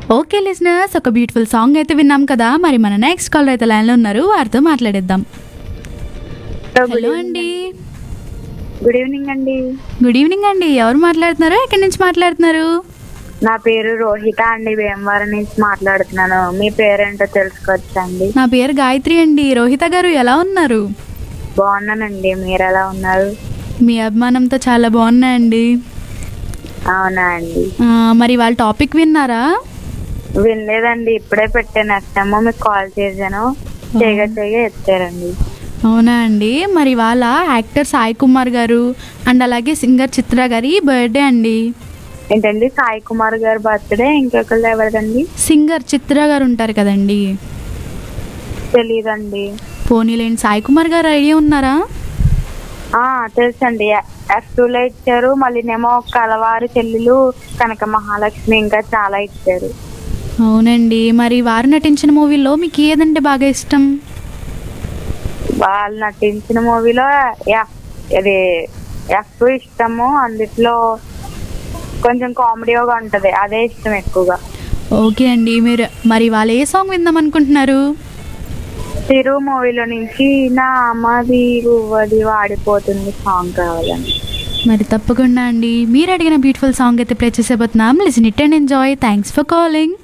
okay listeners ఒక beautiful song అయితే విన్నాం కదా మరి మన నెక్స్ట్ కాలర్ అయితే లైన్లో ఉన్నారు వారితో మాట్లాడేద్దాం హలో అండి గుడ్ ఈవినింగ్ అండి గుడ్ ఈవినింగ్ అండి ఎవరు మాట్లాడుతున్నారు ఎక్కడి నుంచి మాట్లాడుతున్నారు నా పేరు రోహిత అండి భీమవరం నుంచి మాట్లాడుతున్నాను మీ పేరేంటో తెలుసుకోవచ్చా అండి నా పేరు గాయత్రి అండి రోహిత గారు ఎలా ఉన్నారు బాగున్నానండి మీరు ఎలా ఉన్నారు మీ అభిమానంతో చాలా బాగున్నాయండి అవునా అండి ఆ, మరి వాళ్ళ టాపిక్ విన్నారా వినలేదండి ఇప్పుడే పెట్టాను నెక్స్ట్ టైం మీకు కాల్ చేశాను చేయగా చేయగా ఎత్తారండి అవునా అండి మరి వాళ్ళ యాక్టర్ సాయి కుమార్ గారు అండ్ అలాగే సింగర్ చిత్ర గారి బర్త్డే అండి ఏంటండి సాయి కుమార్ గారి బర్త్డే ఇంకొకళ్ళు ఎవరిదండి సింగర్ చిత్ర గారు ఉంటారు కదండి తెలీదండి పోనీలేండి సాయి కుమార్ గారు ఐడియా ఉన్నారా ఆ తెలుసండి ఎఫ్ టూలో ఇచ్చారు మళ్ళీనేమో కలవారి చెల్లెలు కనక మహాలక్ష్మి ఇంకా చాలా ఇచ్చారు అవునండి మరి వారు నటించిన మూవీలో మీకు ఏదంటే బాగా ఇష్టం వాళ్ళు నటించిన మూవీలో ఎఫ్ ఇది ఎఫ్ ఇష్టము అందులో కొంచెం కామెడీగా ఉంటది అదే ఇష్టం ఎక్కువగా ఓకే అండి మీరు మరి వాళ్ళు ఏ సాంగ్ విందాం అనుకుంటున్నారు తిరు మూవీలో నుంచి నా అమ్మది అది వాడిపోతుంది సాంగ్ కావాలండి మరి తప్పకుండా అండి మీరు అడిగిన బ్యూటిఫుల్ సాంగ్ అయితే ప్లే చేసేపోతున్నాం listen it and enjoy thanks for calling